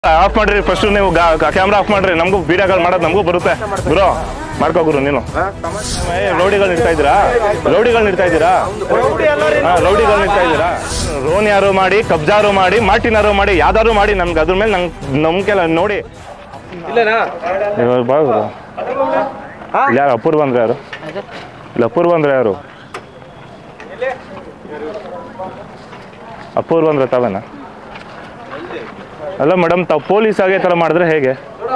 Of ಮಾಡ್ರಿ first ನೀವು camera off ಮಾಡ್ರಿ ನಮಗೂ ವಿಡಿಯೋಗಳು ಮಾಡೋದು ನಮಗೂ ಬರುತ್ತೆ ಗುರು ಮಾಡ್ಕೋ ಗುರು ನೀನು ಏ, ರೌಡಿಗಳು ನಿಡ್ತಾ ಇದ್ದೀರಾ ರೌಡಿಗಳು ನಿಡ್ತಾ ಇದ್ದೀರಾ ಹಾ ರೌಡಿಗಳು ನಿಡ್ತಾ ಇದ್ದೀರಾ ರೋನ್ ಯಾರು ಮಾಡಿ ಕಬ್ಜಾರು ಮಾಡಿ ಮಾಟಿನಾರು ಮಾಡಿ ಯಾವ್ದಾರು ಮಾಡಿ ನಮ್ಗೆ ಅದ್ರ ಮೇಲೆ ನಂಗೆ ನಂಬಿಕೆ ನೋಡಿ ಇವಾಗ ಬಾ ಗುರು ಯಾರು ಅಪೂರ್ವ ಅಂದ್ರೆ ಯಾರು ಇಲ್ಲ ಅಪೂರ್ವ ಅಂದ್ರೆ ಯಾರು ಅಪೂರ್ವ ಅಂದ್ರೆ ತಾವೇನಾ ಅಲ್ಲ ಮೇಡಮ್ ತಾವು ಪೊಲೀಸ್ ಆಗಿ ಈ ಥರ ಮಾಡಿದ್ರೆ ಹೇಗೆ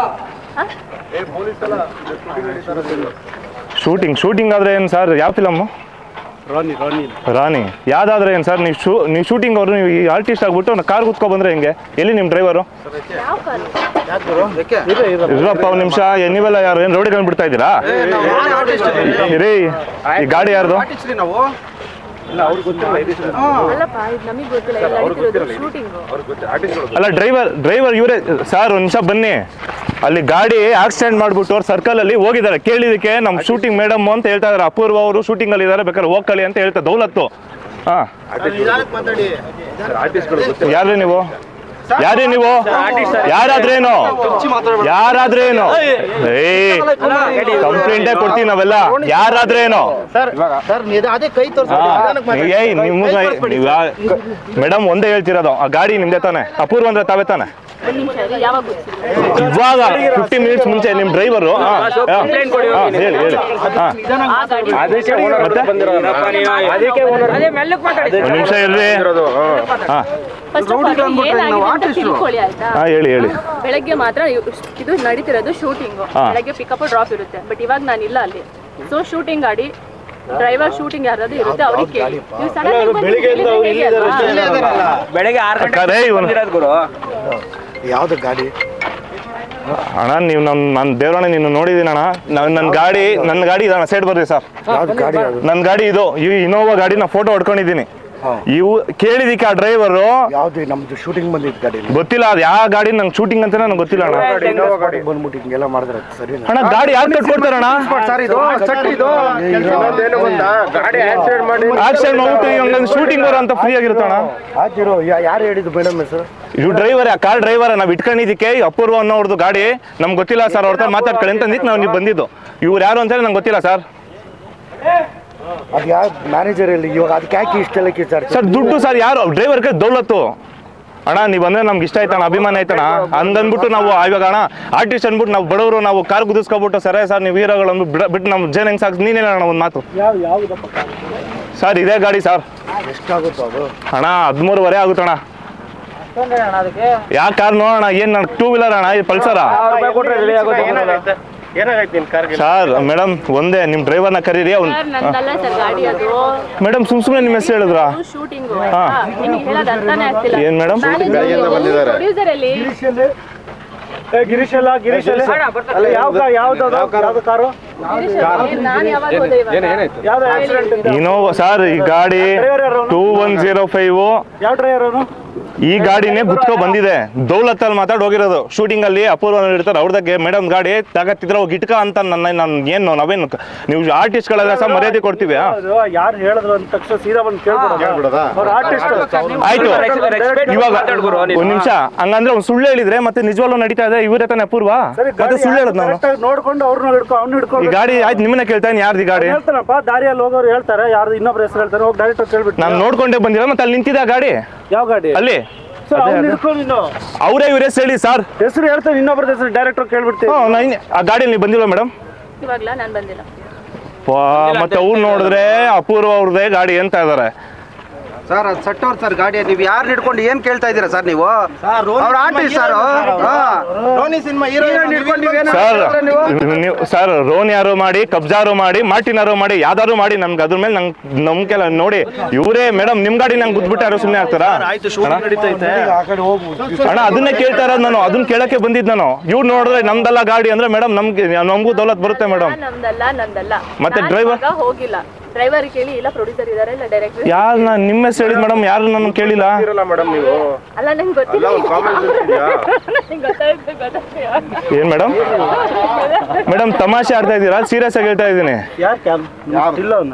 ಶೂಟಿಂಗ್ ಶೂಟಿಂಗ್ ಆದ್ರೆ ಏನು ಸರ್ ಯಾವ ಫಿಲಮ್ಮು ರಾನಿ ರಾನಿ ರಾಣಿ ಯಾವ್ದಾದ್ರೆ ಏನು ಸರ್ ನೀವು ಶೂ ನೀವು ಶೂಟಿಂಗ್ ಅವರು ನೀವು ಈ ಆರ್ಟಿಸ್ಟ್ ಆಗ್ಬಿಟ್ಟು ಒಂದು ಕಾರ್ ಕುತ್ಕೊ ಬಂದ್ರೆ ಹೆಂಗೆ ಎಲ್ಲಿ ನಿಮ್ಮ ಡ್ರೈವರು ಇದೆ ಇದೆ ಇರಪ್ಪ ಒಂದು ನಿಮಿಷ ನೀವೆಲ್ಲ ಯಾರು ಏನು ರೋಡಿಗೆ ಬಿಡ್ತಾ ಇದ್ದೀರಾ ರೀ ಈ ಗಾಡಿ ಯಾರ್ದು ನಾವು ಇಲ್ಲ ಅವ್ರಿಗೆ ಗೊತ್ತಿಲ್ಲ ಇದೆ ಸರ್. ಅಲ್ಲಪ್ಪ ಇದು ನಮಗೆ ಗೊತ್ತಿಲ್ಲ ಎಲ್ಲ ನಡೀತಿರೋದು ಶೂಟಿಂಗು ಅಲ್ಲ ಡ್ರೈವರ್ ಡ್ರೈವರ್ ಇವರೇ ಸರ್ ಒಂದು ನಿಮಿಷ ಬನ್ನಿ ಅಲ್ಲಿ ಗಾಡಿ ಆಕ್ಸಿಡೆಂಟ್ ಮಾಡ್ಬಿಟ್ಟು ಅವ್ರು ಸರ್ಕಲ್ ಅಲ್ಲಿ ಹೋಗಿದ್ದಾರೆ ಕೇಳಿದಕ್ಕೆ ನಮ್ಮ ಶೂಟಿಂಗ್ ಮೇಡಮ್ ಅಂತ ಹೇಳ್ತಾ ಇದಾರೆ ಅಪೂರ್ವ ಅವರು ಶೂಟಿಂಗ್ ಅಲ್ಲಿ ಇದಾರೆ ಬೇಕಾದ್ರೆ ಹೋಗ್ಕೊಳ್ಳಿ ಅಂತ ಹೇಳ್ತಾರೆ ದೌಲತ್ತು ಹಾ ಯಾರ್ರಿ ನೀವು ಯಾರೇ ನೀವು ಯಾರಾದ್ರೇನು ಯಾರಾದ್ರೇನು ಏ ಕಂಪ್ಲೇಂಟೇ ಕೊಡ್ತೀವಿ ನಾವೆಲ್ಲ ಯಾರಾದ್ರೇನು ಸರ್ ಸರ್ ನಿಧ- ಅದೇ ಕೈ ತೋರಿಸಿ ಏಯ್ ನಿಮ್ಗೆ ಮೇಡಮ್ ಒಂದೇ ಹೇಳ್ತಿರೋದು ಆ ಗಾಡಿ ನಿಮ್ದೆ ತಾನೆ ಅಪೂರ್ವ ಅಂದ್ರೆ ತಾವೇ ತಾನೆ ಒಂದು ನಿಮಿಷ ಇರಿ, ಯಾವಾಗ ಗೊತ್ತಿಲ್ಲ ಇವಾಗ ಫಿಫ್ಟಿ ಮಿನಿಟ್ಸ್ ಮುಂಚೆ ನಿಮ್ ಡ್ರೈವರು ಹೇಳಿ ಹೇಳಿ ಹಾ ಆ ಗಾಡಿ ಮತ್ತೆ ಒಂದ್ ನಿಮಿಷ ಇರ್ರಿ ಹಾ ಫಸ್ಟ್ ಆಫ್ ಆಲ್ ಏನಾಗಿದೆ ಅಂತ ತಿಳ್ಕೊಳ್ಳಿ ಆಯ್ತಾ ಹಾ ಹೇಳಿ ಹೇಳಿ ಬೆಳಗ್ಗೆ ಮಾತ್ರ ಇವ್- ಇದು ನಡೀತಿರೋದು ಶೂಟಿಂಗ್ ಹಾ. ಬೆಳಗ್ಗೆ ಪಿಕಪ್ ಡ್ರಾಪ್ ಇರುತ್ತೆ ಬಟ್ ಇವಾಗ ನಾನು ಇಲ್ಲ ಅಲ್ಲಿ ಸೊ ಶೂಟಿಂಗ್ ಗಾಡಿ ಡ್ರೈವರ್ ಶೂಟಿಂಗ್ ಯಾರಾದ್ರೂ ಇರುತ್ತೆ ಅವ್ರಿಗೆ ಕೇಳಿ ನೀವು ಸಡನ್ ಬೆಳಗ್ಗೆ ಆರು ಗಂಟೆ ಅಕ್ಕ, ರೇ ಇವ್ನು. ಬಂದಿರೋದು ಗುರು ಯಾವ್ದು ಗಾಡಿ ಅಣ್ಣ ನೀವು ನಮ್ ನನ್ನ ದೇವರಣ್ಣ ನೀನು ನೋಡಿದೀನಿ ಅಣ್ಣ ನಾನು ನನ್ನ ಗಾಡಿ ನನ್ನ ಗಾಡಿ ಇದಣ್ಣ ಸೈಡ್ ಬರ್ರಿ ಸರ್ ಯಾವ್ದು ಗಾಡಿ ಅದು ನನ್ನ ಗಾಡಿ ಇದು ಈ ಇನೋವಾ ಗಾಡಿ ನಾ ಫೋಟೋ ಹೊಡ್ಕೊಂಡಿದ್ದೀನಿ ಇವು ಕೇಳಿದಿಕ್ಕೆ ಆ ಡ್ರೈವರು ಯಾವ್ದು ನಮ್ದು ಶೂಟಿಂಗ್ ಬಂದಿದ್ ಗಾಡಿ ಗೊತ್ತಿಲ್ಲ ಅದು ಯಾವ ಗಾಡಿ ನಂಗೆ ಶೂಟಿಂಗ್ ಅಂತಾನೆ ನಂಗೆ ಗೊತ್ತಿಲ್ಲ ಅಣ್ಣ ಬಂದ್ಬಿಟ್ಟು ಹಿಂಗೆಲ್ಲ ಮಾಡಿದ್ರೆ ಸರಿ ಅಣ್ಣ ಗಾಡಿ ಯಾರು ಕಟ್ಕೊಡ್ತಾರಣ್ಣ ಸರ್ ಇದು ಸಟ್ ಇದು ಆಕ್ಷನ್ ಮಾಡ್ಬಿಟ್ಟು ಹಂಗಂದ್ರೆ ಶೂಟಿಂಗ್ ಬರೋ ಅಂತ ಫ್ರೀ ಆಗಿರುತ್ತಣ್ಣ ಆತಿರೋ ಯಾರು ಹೇಳಿದ್ದು ಮೇಡಮ್ ಹೆಸರು ಇವ್ ಡ್ರೈವರ್ ಕಾರ್ ಡ್ರೈವರ್ ನಾವ್ ಇಟ್ಕೊಂಡಿದ್ದಕ್ಕೆ ಈ ಅಪೂರ್ವ ಅನ್ನೋರ್ದು ಗಾಡಿ ನಮ್ಗೆ ಗೊತ್ತಿಲ್ಲ ಸರ್ ಅವ್ರ ಹತ್ರ ಮಾತಾಡ್ಕೊಳ್ಳಿ ಅಂತ ಅಂದಿದ್ದು ನಾವು ನೀವು ಬಂದಿದ್ದು ಇವ್ರು ಯಾರು ಅಂತ ಹೇಳಿ ನಂಗೆ ಗೊತ್ತಿಲ್ಲ ಸರ್ ಅದು ಯಾವ ಮ್ಯಾನೇಜರ್ ಇಲ್ಲಿ ಇವಾಗ ಅದಕ್ಕೆ ಯಾಕೆ ಇಷ್ಟೆಲ್ಲ ಕಿಚ್ಚಾಡ್ತಾರೆ ಸರ್ ದುಡ್ಡು ಸರ್ ಯಾರು ಡ್ರೈವರ್ ಕೈ ದೌಲತ್ತು ಅಣ್ಣ ನೀವು ಬಂದ್ರೆ ನಮ್ಗೆ ಇಷ್ಟ ಆಯ್ತಣ್ಣ ಅಭಿಮಾನ ಆಯ್ತಣ್ಣ ಹಂಗನ್ಬಿಟ್ಟು ನಾವು ಇವಾಗ ಅಣ್ಣ ಆರ್ಟಿಸ್ಟ್ ಅಂದ್ಬಿಟ್ಟು ನಾವು ಬಡವರು ನಾವು ಕಾರ್ ಕುದಿಸ್ಕೊಬಿಟ್ಟು ಸರ್ ಸರ್ ನೀವು ಹೀರೋಗಳು ಅಂದ್ಬಿಟ್ಟು ಬಿಡ ಬಿಟ್ಟು ನಮ್ಮ ಜನ ಹೆಂಗ್ ಸಾಕು ನೀನೇ ಅಣ್ಣ ಒಂದು ಮಾತು ಯಾವ ಯಾವ್ದಪ್ಪ ಸರ್ ಇದೇ ಗಾಡಿ ಸರ್ ಎಷ್ಟಾಗುತ್ತೋ ಅದು ಅಣ್ಣ ಹದಿಮೂರುವರೆ ಆಗುತ್ತಣ್ಣ ಯಾವ ಕಾರ್ ನೋಡೋಣ ಏನ್ ನಾನು ಟೂ ವೀಲರ್ ಅಣ್ಣ ಇದು ಪಲ್ಸರ ಸರ್ ಮೇಡಮ್ ಒಂದೇ ನಿಮ್ ಡ್ರೈವರ್ನ ಕರೀರಿ ಅವ್ನು ಸರ್ ನಂದಲ್ಲ ಸರ್ ಗಾಡಿ ಅದು ಮೇಡಮ್ ಸುಮ್ ಸುಮ್ಮನೆ ನಿಮ್ಮ ಹೆಸರು ಹೇಳಿದ್ರಾ ಶೂಟಿಂಗ್ ನಿಮಗೆ ಹೇಳೋದು ಅರ್ಥನೇ ಆಗ್ತಿಲ್ಲ ಏನ್ ಮೇಡಮ್ ಪ್ರೊಡ್ಯೂಸರ್ ಅಲ್ಲಿ ಏ, ಗಿರೀಶ್ ಅಲ್ಲ ಗಿರೀಶ್ ಅಲ್ಲ ಅಲ್ಲ ಯಾವ ಕಾ- ಯಾವ್ದು ಅದು? ಯಾವ್ದು ಕಾರು ನಾನು ಯಾವಾಗ ಹೋದೆ ಇವಾಗ ಯಾವ್ದು ಆಕ್ಸಿಡೆಂಟ್ ಇನೋವಾ ಸರ್ ಈ ಗಾಡಿ ಟೂ ಒನ್ ಜೀರೋ ಫೈವ್ ಯಾವ ಡ್ರೈವರ್ ಅವನು ಈ ಗಾಡಿನೇ ಗುತ್ಕೊ ಬಂದಿದೆ ದೌಲತ್ ಅಲ್ಲಿ ಮಾತಾಡ್ ಹೋಗಿರೋದು ಶೂಟಿಂಗ್ ಅಲ್ಲಿ ಅಪೂರ್ವ ಇರ್ತಾರೆ ಅವ್ರದಾಗೆ ಮೇಡಮ್ ಗಾಡಿ ತಗತ್ತಿದ್ರೆ ಹೋಗಿ ಇಟ್ಕ ಅಂತ ನನ್ನ ನಾನು ಏನು ನಾವೇನು ನೀವು ಆರ್ಟಿಸ್ಟ್ ಗಳ ಸಹ ಮರ್ಯಾದೆ ಕೊಡ್ತೀವಿ ಆ? ಅದು ಯಾರು ಹೇಳಿದ್ರು ಅಂದ ತಕ್ಷಣ ಸೀದಾ ಬಂದು ಕೇಳ್ಬಿಡೋದು ಅವ್ರ ಆರ್ಟಿಸ್ಟ್ ಆಯ್ತು respect ಇವಾಗ ಮಾತಾಡು ಗುರು ನೀನು. ಒಂದ್ ನಿಮಿಷ ಹಂಗಂದ್ರೆ ಅವ್ನು ಸುಳ್ಳು ಹೇಳಿದ್ರೆ ಮತ್ತೆ ನಿಜವಾಗ್ಲೂ ನಡೀತಾ ಇದೆ ಇವರೇ ತಾನೆ ಅಪೂರ್ವ ಸರಿ ಮತ್ತೆ ಸುಳ್ಳು ಹೇಳದ್ ನಾನು ನೋಡ್ಕೊಂಡು ಅವ್ರನ್ನ ಹಿಡ್ಕೊ ಅವ್ನು ಈ ಹಿಡ್ಕೊಂಡು ಗಾಡಿ ಆಯ್ತು ನಿಮ್ಮನ್ನ ಕೇಳ್ತಾ ಇದ್ದೀನಿ ಯಾರ್ದು ಈ ಗಾಡಿ ಹೇಳ್ತಾನಪ್ಪ ದಾರಿಯಲ್ಲಿ ಹೋಗೋರು ಹೇಳ್ತಾರೆ ಯಾರು ಇನ್ನೊಬ್ರು ಹೆಸರು ಹೇಳ್ತಾರೆ ಹೋಗಿ ಡೈರೆಕ್ಟ್ ಕೇಳ್ಬಿಟ್ಟು ನಾನು ನೋಡ್ಕೊಂಡೇ ಬಂದಿಲ್ಲ ಮತ್ತೆ ಅಲ್ಲಿ ನಿಂತಿದೆ ಆ ಗಾಡಿ ಯಾವ ಗಾಡಿ ಅಲ್ಲಿ ಸರ್ ಅವ್ನು ಹಿಡ್ಕೊಂಡು ನೀನು ಅವರೇ ಇವ್ರ ಹೆಸರು ಹೇಳಿ ಸರ್ ಹೆಸರು ಹೇಳ್ತಾನೆ ಇನ್ನೊಬ್ರದ್ದು ಹೆಸರು ಡೈರೆಕ್ಟ್ ಕೇಳ್ಬಿಡ್ತೀವಿ ಹ್ಞೂ ನಾನು ಆ ಗಾಡಿಯಲ್ಲಿ ನೀವು ಬಂದಿಲ್ಲ ಮೇಡಮ್ ಇವಾಗ್ಲ ನಾನು ಬಂದಿಲ್ಲ ಮತ್ತೆ ಅವ್ರು ನೋಡಿದ್ರೆ ಅಪೂರ್ವ ಅವ್ರದೇ ಗಾಡಿ ಅಂತ ಇದಾರೆ ಸರ್ ಅದು ಸಟ್ಟವ್ರು ಸರ್ ಗಾಡಿ ನೀವು ಯಾರು ಹಿಡ್ಕೊಂಡು ಏನ್ ಕೇಳ್ತಾ ಇದ್ದೀರಾ ಸರ್ ನೀವು ಅವ್ರ artist sir Rani cinema hero ಹಿಡ್ಕೊಂಡು ನೀವೇನು ಸರ್ ನೀವು ಸರ್ ರೋನ್ ಯಾರು ಮಾಡಿ ಕಬ್ಜಾರು ಮಾಡಿ ಮಾರ್ಟಿನಾರು ಮಾಡಿ ಯಾವ್ದಾರು ಮಾಡಿ ನಮ್ಗೆ ಅದ್ರ ಮೇಲೆ ನಂಗೆ ನಂಬಿಕೆ ನೋಡಿ ಇವರೇ ಮೇಡಮ್ ನಿಮ್ ಗಾಡಿ ನಂಗೆ ಗುದ್ಬಿಟ್ಟು ಯಾರು ಸುಮ್ಮನೆ ಆಗ್ತಾರಾ ಆಯ್ತು ಶೂಟಿಂಗ್ ನಡೀತೈತೆ ಆ ಕಡೆ ಹೋಗ್ಬೋದು ಅಣ್ಣ ಅದನ್ನೇ ಕೇಳ್ತಾ ಇರೋದು ನಾನು ಅದನ್ನ ಕೇಳಕ್ಕೆ ಬಂದಿದ್ದು ನಾನು ಇವ್ರು ನೋಡಿದ್ರೆ ನಮ್ದಲ್ಲ ಗಾಡಿ ಅಂದ್ರೆ ಮೇಡಮ್ ನಮ್ಗೆ ನಮಗೂ ದೌಲತ್ ಬರುತ್ತೆ ಮೇಡಮ್ ನಮ್ದಲ್ಲ ನಂದಲ್ಲ ಮತ್ತೆ ನಾನ್ driver? ಇವಾಗ ಹೋಗಿಲ್ಲ ಡ್ರೈವರ್ ಕೇಳಿ ಇಲ್ಲ ಪ್ರೊಡ್ಯೂಸರ್ ಇದಾರೆ ಇಲ್ಲ ಡೈರೆಕ್ಟರ್ ಯಾರು ನಾನು ನಿಮ್ಮ ಹೆಸರು ಹೇಳಿದ್ ಮೇಡಮ್ ಯಾರು ನನ್ನ ಕೇಳಿಲ್ಲ ಅಲ್ಲ ನಂಗೆ ಗೊತ್ತಿಲ್ಲ ನಂಗೆ ಗೊತ್ತಾಯ್ತು ಗೊತ್ತಾಯ್ತು ಏನ್ ಮೇಡಮ್ ಮೇಡಮ್ ತಮಾಷೆ ಆಡ್ತಾ ಇದ್ದೀರಾ ಸೀರಿಯಸ್ ಆಗಿ ಹೇಳ್ತಾ ಇದ್ದೀನಿ ಯಾರು ಕ್ಯಾಮ್ ಇಲ್ಲ ಅವನ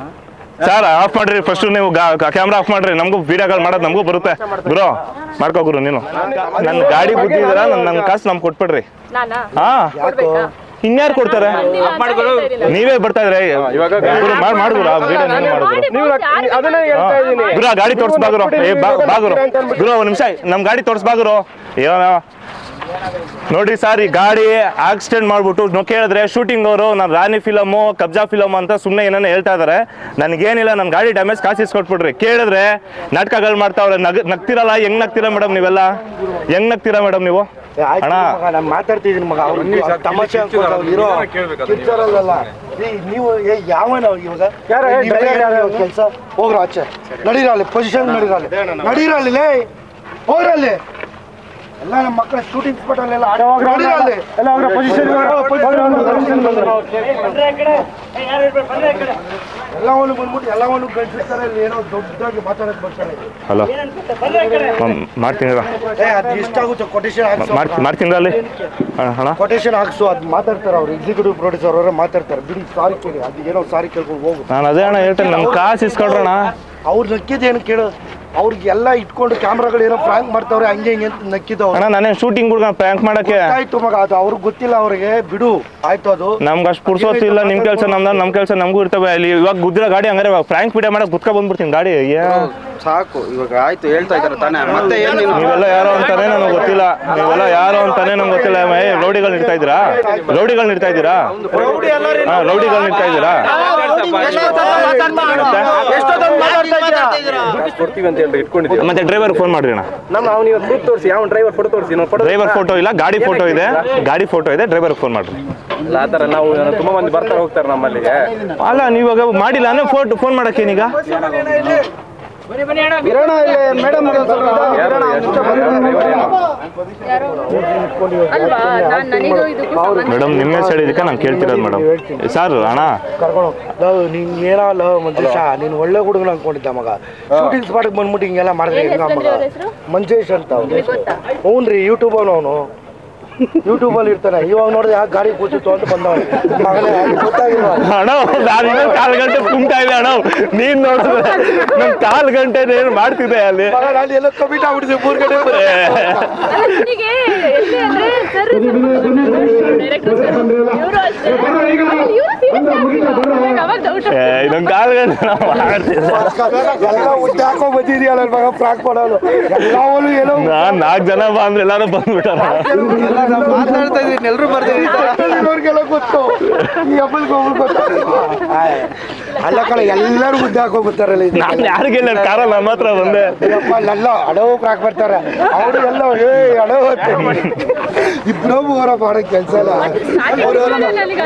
ಸರ್ ಆಫ್ ಮಾಡ್ರಿ ಫಸ್ಟ್ ನೀವು ಕ್ಯಾಮ್ರಾ ಆಫ್ ಮಾಡ್ರಿ ನಮಗೂ ವಿಡಿಯೋಗಳು ಮಾಡೋದು ನಮಗೂ ಬರುತ್ತೆ ಗುರು ಮಾಡ್ಕೋ ಗುರು ನೀನು ನನ್ನ ಗಾಡಿ ಬುದ್ಧಿದ್ದೀರ ನನ್ನ ನನ್ನ ಕಾಸು ನಮ್ಗೆ ಕೊಟ್ಬಿಡ್ರಿ ನಾನಾ ಹಾ ಕೊಡ್ಬೇಕಾ ಇನ್ಯಾರು ಕೊಡ್ತಾರೆ ನೀವು ಅಂತ ಹೇಳ್ತಾ ಇದ್ದೀರಲ್ಲ. ನೀವೇ ಬರ್ತಾ ಇದ್ರೆ ಗುರು ಮಾಡಿ ಮಾಡು ಗುರು ಆ ವಿಡಿಯೋ ನೀನು ಮಾಡು ಗುರು ಮಾಡಿ boss, ಯಾರಿಗೆ ಅದನ್ನೇ ಹಾ. ಹೇಳ್ತಾ ಇದ್ದೀನಿ ಗುರು ಆ ಗಾಡಿ ತೋರ್ಸ್ ಬಾಗುರು ಏ ಬಾ ಬಾಗುರು ಗುರು ಒಂದ್ ನಿಮಿಷ ನಮ್ ಗಾಡಿ ತೋರ್ಸ್ ಬಾಗುರು ಏನೋ ನೋಡ್ರಿ ಸರ್ ಈ ಗಾಡಿ ಆಕ್ಸಿಡೆಂಟ್ ಮಾಡ್ಬಿಟ್ಟು ನಾವು ಕೇಳಿದ್ರೆ ಶೂಟಿಂಗ್ ಅವರು ನಾನು ರಾಣಿ ಫಿಲಮು ಕಬ್ಜಾ ಫಿಲಮ್ ಅಂತ ಸುಮ್ಮನೆ ಏನೇನೋ ಹೇಳ್ತಾ ಇದಾರೆ ನನಗೇನಿಲ್ಲ ನನ್ನ ಗಾಡಿ ಡ್ಯಾಮೇಜ್ ಕಾಸು ಇಸ್ಕೊಟ್ಬಿಡ್ರಿ ಕೇಳಿದ್ರೆ ನಾಟಕಗಳು ಮಾಡ್ತಾವ್ರೆ ನಗ್ ನಗ್ತಿರಲ್ಲ ಹೆಂಗ್ ನಗ್ತೀರಾ ಮೇಡಮ್ ನೀವೆಲ್ಲ ಹೆಂಗ್ ನಗ್ತೀರಾ ಮೇಡಮ್ ನೀವು ಏ, ಆಯ್ತು ಅಣ್ಣ ಮಗ ನಾನು ಮಾತಾಡ್ತಿದ್ದೀನಿ ಮಗ ಅವ್ರು ತಮಾಷೆ ಅನ್ಕೊಂಡು ಅವ್ರು ಇರೋ ಕಿರ್ಚಾರಲ್ಲ ನೀವು ಏ ಯಾವನ ಇವಾಗ ಯಾರು? ಏ, driver ಯಾರು? ಕೆಲಸ ಹೋಗ್ರ ಆಚೆ ನಡೀರಲ್ಲಿ ಪೊಸಿಷನ್ ನಡೀರಲ್ಲಿ ನಡೀರಲ್ಲಿ ಲೇ ಹೋಗ್ರಲ್ಲಿ ಎಲ್ಲ ನಮ್ಮ ಮಕ್ಕಳ ಶೂಟಿಂಗ್ ಸ್ಪಾಟ್ ಅಲ್ಲೆಲ್ಲ ಆಟ ನಡೀರಲ್ಲಿ ಎಲ್ಲ ಅವ್ರ ಪೊಸಿಷನ್ ಎಲ್ಲವನ್ನು ಬಂದ್ಬಿಟ್ಟು ಎಲ್ಲವನ್ನು ಕಳ್ಸಿರ್ತಾರೆ ಇಲ್ಲಿ ಏನೋ ದೊಡ್ಡದಾಗಿ ಮಾತಾಡಕ್ ಬರ್ತಾರೆ ಹಲೋ ಮಾಡ್ತೀನಿ ಏ ಅದು ಎಷ್ಟಾಗುತ್ತೆ ಕೊಟೇಶನ್ ಹಾಕ್ಸು ಮಾಡ್ತೀನಿ ಮಾಡ್ತೀನಿ ಅಲ್ಲಿ ಹಣ ಕೊಟೇಶನ್ ಹಾಕ್ಸು ಅದು ಮಾತಾಡ್ತಾರೆ ಅವ್ರು ಎಕ್ಸಿಕ್ಯೂಟಿವ್ ಪ್ರೊಡ್ಯೂಸರ್ ಅವರೇ ಮಾತಾಡ್ತಾರೆ ಬಿಡಿ ಸಾರಿ ಕೇಳಿ ಅದು ಏನೋ ಸಾರಿ ಕೇಳ್ಕೊಂಡು ಹೋಗು ನಾನು ಅದೇ ಅಣ್ಣ ಹೇಳ್ತೇನೆ ನಮ್ಮ ಕಾಸು ಇಸ್ಕೊಳ್ರಣ ಅವ್ರು ನಕ್ಕಿದ್ದೇನು ಕೇಳು ಅವ್ರಿಗೆ ಎಲ್ಲ ಇಟ್ಕೊಂಡು ಕ್ಯಾಮ್ರಾಗಳು ಏನೋ ಫ್ರಾಂಕ್ ಮಾಡ್ತಾವ್ರೆ ಹಂಗೆ ಹಿಂಗೆ ಅಂತ ನಕ್ಕಿದ್ದವ್ರು ಅಣ್ಣ ನಾನೇನು ಶೂಟಿಂಗ್ ಹುಡ್ಗ ಪ್ರ್ಯಾಂಕ್ ಮಾಡಕ್ಕೆ ಆಯ್ತು ಮಗ ಅದು ಅವ್ರಿಗೆ ಗೊತ್ತಿಲ್ಲ ಅವ್ರಿಗೆ ಬಿಡು ಆಯ್ತು ಅದು ನಮ್ಗೆ ಅಷ್ಟು ಪುರ್ಸೋತು ಇಲ್ಲ ನಿಮ್ ಕೆಲಸ ನಮ್ದ ನಮ್ ಕೆಲಸ ನಮಗೂ ಇರ್ತವೆ ಅಲ್ಲಿ ಇವಾಗ ಗುದ್ದಿರೋ ಗಾಡಿ ಹಂಗಾರೆ ಫ್ರ್ಯಾಂಕ್ ವಿಡಿಯೋ ಮಾಡಕ್ ಗುತ್ಕ ಬಂದ್ಬಿಡ್ತೀನಿ ಗಾಡಿ ಏ ಸಾಕು ಇವಾಗ ಆಯ್ತು ಹೇಳ್ತಾ ಇದಾರೆ ತಾನೇ ಮತ್ತೆ ಏನ್ ನೀನು ನೀವೆಲ್ಲ ಯಾರೋ ಅಂತಾನೆ ನನಗೆ ಗೊತ್ತಿಲ್ಲ ನೀವೆಲ್ಲ ಯಾರೋ ಅಂತಾನೆ ನಂಗೆ ಗೊತ್ತಿಲ್ಲ ಏ ರೌಡಿಗಳು ಇಡ್ತಾ ಇದ್ದೀರಾ ರೌಡಿಗಳು ಇಡ್ತಾ ಇದ್ದೀರಾ ಹಾ ರೌಡಿಗಳು ಇಡ್ತಾ ಇದ್ದೀರಾ ಮತ್ತೆ ಡ್ರೈವರ್ ಫೋನ್ ಮಾಡ್ರಿ ಅಣ್ಣ ನಮ್ಮ ಅವ್ನು ಇವತ್ತು ಪ್ರೂಫ್ ತೋರಿಸಿ ಯಾವ ಡ್ರೈವರ್ ಫೋಟೋ ತೋರಿಸಿ ನಾವು ಫೋಟೋ ಡ್ರೈವರ್ ಫೋಟೋ ಇಲ್ಲ ಗಾಡಿ ಫೋಟೋ ಇದೆ ಗಾಡಿ ಫೋಟೋ ಇದೆ ಡ್ರೈವರ್ ಫೋನ್ ಮಾಡ್ರಿ ಇಲ್ಲ ಆ ಥರ ನಾವು ತುಂಬಾ ಮಂದಿ ಬರ್ತಾರೆ ಹೋಗ್ತಾರೆ ನಮ್ಮಲ್ಲಿಗೆ ಅಲ್ಲ ನೀವಾಗ ಮಾಡಿಲ್ಲ ಅಂದ್ರೆ ಫೋಟೋ ಫೋನ್ ಮಾಡಕ್ಕೇನೀಗ ಇರೋಣ ಇಲ್ಲಿ ಮೇಡಮ್ ಅಲ್ವಾ ನಾನ್ ನನಗೂ ಇದಕ್ಕೂ ಸಂಬಂಧ ಮೇಡಮ್ ನಿಮ್ಮ ಹೆಸರು ಇದಕ್ಕೆ ನಾನು ಕೇಳ್ತಿರೋದು ಮೇಡಮ್ ಸರ್ ಅಣ್ಣ ಕರ್ಕೊಂಡು ಲವ್ ನೀನ್ ಏನೋ ಲವ್ ಮಂಜೇಶ ನೀನ್ ಒಳ್ಳೆ ಹುಡುಗನ ಅನ್ಕೊಂಡಿದ್ದ ಮಗ ಶೂಟಿಂಗ್ ಸ್ಪಾಟ್ಗೆ ಬಂದ್ಬಿಟ್ಟು ಹಿಂಗೆಲ್ಲ ಮಾಡಿದ್ರೆ ಏನ್ ಹೆಂಗ ಹೆಸ್ರು ಮಗ ಅವ್ರ ಹೆಸ್ರು? ಮಂಜೇಶ್ ಅಂತ ಅವ್ನು ನಿಮ್ಗೆ ಗೊತ್ತಾ ಹ್ಞೂ ರೀ ಯೂಟ್ಯೂಬ್ ಅವನು ಯೂಟ್ಯೂಬ್ ಅಲ್ಲಿ ಇರ್ತಾನೆ ಇವಾಗ ನೋಡಿದ್ರೆ ಯಾಕೆ ಗಾಡಿ ಕೂತಿತ್ತು ಅಂತ ಬಂದವ ಮಗನೇ ಗೊತ್ತಾಗಿಲ್ಲ ಅಣ್ಣ ನಾನು ಇನ್ನೊಂದು ಕಾಲು ಗಂಟೆ ಕುಂತಾ ಇದೆ ಅಣ್ಣ ನೀನ್ ನೋಡಿದ್ರೆ ನನ್ ಕಾಲು ಗಂಟೆ ಏನು ಮಾಡ್ತಿದ್ದೆ ಅಲ್ಲಿ ಮಗ ನಾನು ಎಲ್ಲ ಕಮಿಟ್ ಆಗ್ಬಿಟ್ಟಿದ್ದೆ ಮೂರ್ ಗಂಟೆ ಏ, ಅಲ್ಲ ನನಗೆ ಎಲ್ಲಿ ಅಂದ್ರೆ ಸರ್ ಡೈರೆಕ್ಟರ್ ಸರ್ ಇವರು ಅಷ್ಟೇ ಇವರು ಸೀರಿಯಸ್ ಅವಾಗ ಡೌಟ್ ಏ, ಇನ್ನೊಂದು ಕಾಲು ಗಂಟೆ ನಾವು ಮಾಡ್ತಿದ್ದೆ ಎಲ್ಲ ಉದ್ದ ಹಾಕೋ ಬಂದಿದೆಯಲ್ಲ ಮಗ ಫ್ರಾಕ್ ಮಾಡೋನು ಎಲ್ಲವೂ ಏನೋ ನಾನ್ ನಾಲ್ಕು ಜನ ಬಾ ಅಂದ್ರೆ ಎಲ್ಲಾರು ಬಂದ್ಬಿಟ್ಟಾರ ಮಾತಾಡ್ತಾ ಇದೀನಿ ಎಲ್ರು ಬರ್ತೀವಿ ಇವ್ರಿಗೆಲ್ಲ ಗೊತ್ತು ಈ ಹಬ್ಬಲ್ಗೆ ಹೋಗ್ಬಿಟ್ಟು ಗೊತ್ತಾಗಿಲ್ವಾ? ಆಯ್. ಅಲ್ಲ ಕಣ ಎಲ್ಲರೂ ಉದ್ದ ಹಾಕೋ ಬರ್ತಾರಲ್ಲ ಇದು ನಾನು ಯಾರಿಗೆ ಇಲ್ಲ ಕಾರಲ್ಲಿ ನಮ್ಮ ಹತ್ರ ಬಂದೆ ಅಪ್ಪ ಅಲ್ಲ ಅಡವು ಪ್ರಾಕ್ ಬರ್ತಾರೆ ಅವರು ಎಲ್ಲ ಏ ಅಡವು ಇಬ್ರು ಹೋರ ಮಾಡೋ ಕೆಲಸ ಇಲ್ಲ ನನಗೆ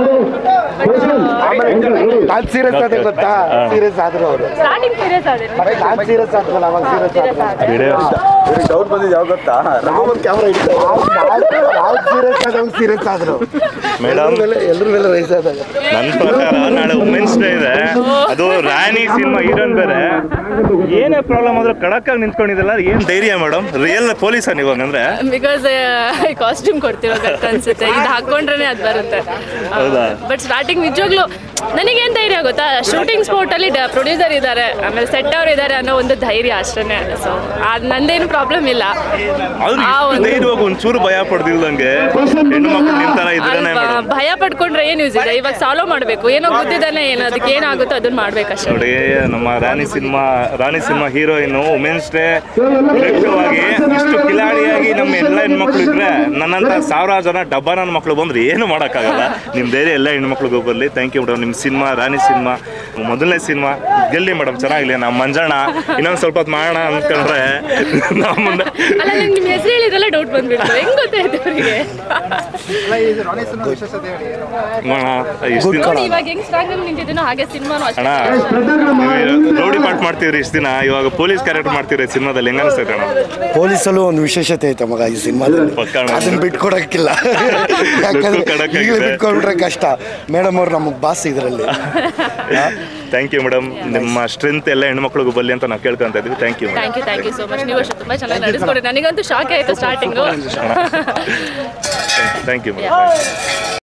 ಆಮೇಲೆ ನಾನ್ ಸೀರಿಯಸ್ ಆದ್ರೆ ಗೊತ್ತಾ ಸೀರಿಯಸ್ ಆದ್ರು ಅವರು ಸ್ಟಾರ್ಟಿಂಗ್ ಸೀರಿಯಸ್ ಆದ್ರೆ ನಾನ್ ಸೀರಿಯಸ್ ಆದ್ವಲ್ಲ ಅವಾಗ ಸೀರಿಯಸ್ ಸೀರಿಯಸ್ ಆದ್ರೆ ವಿಡಿಯೋ ಡೌಟ್ ಬಂದಿದ್ದು ಯಾವ ಗೊತ್ತಾ ಕ್ಯಾಮ್ರಾ ನಾವು ಸೀರಿಯಸ್ ಆದವ್ ಸೀರಿಯಸ್ ಆದ್ರು ಮೇಡಮ್ ಎಲ್ರ ಮೇಲೆ ರೈಸ್ ಆದಾಗ ನನ್ನ ಪ್ರಕಾರ ನಾಳೆ ವುಮೆನ್ಸ್ ಡೇ ಇದೆ ಅದು ರಾಣಿ ಸಿನಿಮಾ ಹೀರೋನ್ ಬೇರೆ ಏನೇ ಪ್ರಾಬ್ಲಮ್ ಆದ್ರೂ ಕಡಕ್ಕಾಗಿ ನಿಂತ್ಕೊಂಡಿದ್ದಲ್ಲ ಏನ್ ಧೈರ್ಯ ಮೇಡಮ್ ರಿಯಲ್ ಪೊಲೀಸ ನೀವು ಹಂಗಂದ್ರೆ ಬಿಕಾಸ್ ಕಾಸ್ಟ್ಯೂಮ್ ಕೊಡ್ತಿರೋ ಗಟ್ ಅನ್ಸುತ್ತೆ ಇದು ಹಾಕೊಂಡ್ರೆ ಅದು ಬರುತ್ತೆ ಹೌದಾ? ಬಟ್ ಸ್ಟಾರ್ಟಿಂಗ್ ನಿಜವಾಗ್ಲೂ ನನಗೇನು ಧೈರ್ಯ ಗೊತ್ತಾ ಶೂಟಿಂಗ್ ಸ್ಪಾಟಲ್ಲಿ ಪ್ರೊಡ್ಯೂಸರ್ ಇದ್ದಾರೆ ಆಮೇಲೆ ಸೆಟ್ ಅವ್ರು ಇದ್ದಾರೆ ಅನ್ನೋ ಒಂದು ಧೈರ್ಯ ಅಷ್ಟೇ ಸೊ ಅದು ನಂದೇನು ಪ್ರಾಬ್ಲಮ್ ಇಲ್ಲ ಅವ್ರು ಆ ಇಷ್ಟು ಒಂದು- ಧೈರ್ಯವಾಗಿ ಒಂಚೂರು ಭಯ ಪಡ್ದಿಲ್ದಂಗೆ ಹೆಣ್ಣು ಮಕ್ಕಳು ನಿಂತಾರ ಇದ್ರೇನೆ ಅಲ್ವಾ? ಮೇಡಮ್ ಭಯ ಪಡ್ಕೊಂಡ್ರೆ ಏನು ಯೂಸ್ ಇದೆ ಇವಾಗ ಸಾಲ್ವ್ ಮಾಡಬೇಕು ಏನೋ ಗೊತ್ತಿದ್ದಾನೆ ಏನು ಅದಕ್ಕೆ ಏನಾಗುತ್ತೋ ಅದನ್ನ ಮಾಡ್ಬೇಕಷ್ಟೇ ನೋಡಿ ನಮ್ಮ Rani cinema Rani cinema heroine women's day ಪ್ರಯುಕ್ತವಾಗಿ ಇಷ್ಟು ಕಿಲಾಡಿಯಾಗಿ ನಮ್ಮ ಎಲ್ಲ ಹೆಣ್ಮಕ್ಳು ಇದ್ರೆ ನನ್ನಂತ ಸಾವಿರಾರು ಜನ ಡಬ್ಬ ನನ್ನ ಮಕ್ಳು ಬಂದ್ರೆ ಏನು ಮಾಡೋಕ್ಕಾಗಲ್ಲ ನಿಮ್ಮ ಧೈರ್ಯ ಎಲ್ಲ ಹೆಣ್ಮಕ್ಳಿಗೂ ಬರಲಿ ಥ್ಯಾಂಕ್ ಯು ಮೇಡಮ್ ನಿಮ್ಮ ಸಿನಿಮಾ ರಾಣಿ ಸಿನಿಮಾ ಮೊದಲನೇ ಸಿನಿಮಾ ಗೆಲ್ಲಿ ಮೇಡಮ್ ಚೆನ್ನಾಗಿಲ್ಲ ನಮ್ಮ ಮಂಜಣ್ಣ ಇನ್ನೊಂದು ಸ್ವಲ್ಪ ಹೊತ್ತು ಮಾಡೋಣ ಅಂದ್ಕೊಂಡ್ರೆ ನಮ್ಮ ಮುಂದೆ ಅಲ್ಲ ನಂಗೆ ನಿಮ್ಮ ಹೆಸರು ಹೇಳಿದ್ರಲ್ಲ ಡೌಟ್ ಬಂದ್ಬಿಡ್ತು ಹೆಂಗ್ ಗೊತ್ತಾಯ್ತು ಅವರಿಗೆ ಮಾಡೋಣ ಇಷ್ಟು ದಿನ ನೋಡಿ ಇವಾಗ ಹೆಂಗ್ ಸ್ಟ್ರಾಂಗ್ ಆಗಿ ನಿಂತಿದ್ದೀನೋ ಹಾಗೆ ಸಿನಿಮಾನು ಅಣ್ಣ ಅಷ್ಟೇ ರೌಡಿ ಪಾಟ್ ಮಾಡ್ತೀವ್ರಿ ಇಷ್ಟು ದಿನ ಇವಾಗ ಪೊಲೀಸ್ ಕ್ಯಾರೆಕ್ಟರ್ ಮಾಡ್ತೀವ್ರಿ ಸಿನಿಮಾದಲ್ಲಿ ಹೆಂಗ ಅನಿಸ್ತೈತೆ ಅಣ್ಣ ಪೊಲೀಸಲ್ಲೂ ಒಂದು ವಿಶೇಷತೆ ಐತೆ ಮಗ ಈ ಸಿನಿಮಾದಲ್ಲಿ ಪಕ್ಕ ಅಣ್ಣ. ಅದನ್ನ ಬಿಟ್ಕೊಡಕ್ಕಿಲ್ಲ ಯಾಕಂದ್ರೆ ಕೊಡಕ್ಕಾಗಿದೆ. ಈಗಲೇ ಬಿಟ್ಕೊಂಡ್ಬಿಟ್ರೆ ಕಷ್ಟ ಮೇಡಮ್ ಅವ್ರು ನಮಗೆ ಬಾಸ್ ಇದರಲ್ಲಿ ಥ್ಯಾಂಕ್ ಯು ಮೇಡಮ್ ನಿಮ್ಮ ಸ್ಟ್ರೆಂತ್ ಎಲ್ಲ ಹೆಣ್ಮಕ್ಳಿಗೂ ಬರಲಿ ಅಂತ ನಾವು ಕೇಳ್ಕೊಂತ ಇದ್ವಿ thank you thank you thank you so much ನೀವು ಅಷ್ಟು ತುಂಬಾ ಚೆನ್ನಾಗಿ ನಡೆಸ್ಕೊಡಿ ನನಗಂತೂ ಶಾಕ್ ಆಯ್ತು ಸ್ಟಾರ್ಟಿಂಗು ಥ್ಯಾಂಕ್ ಯು ಮೇಡಮ್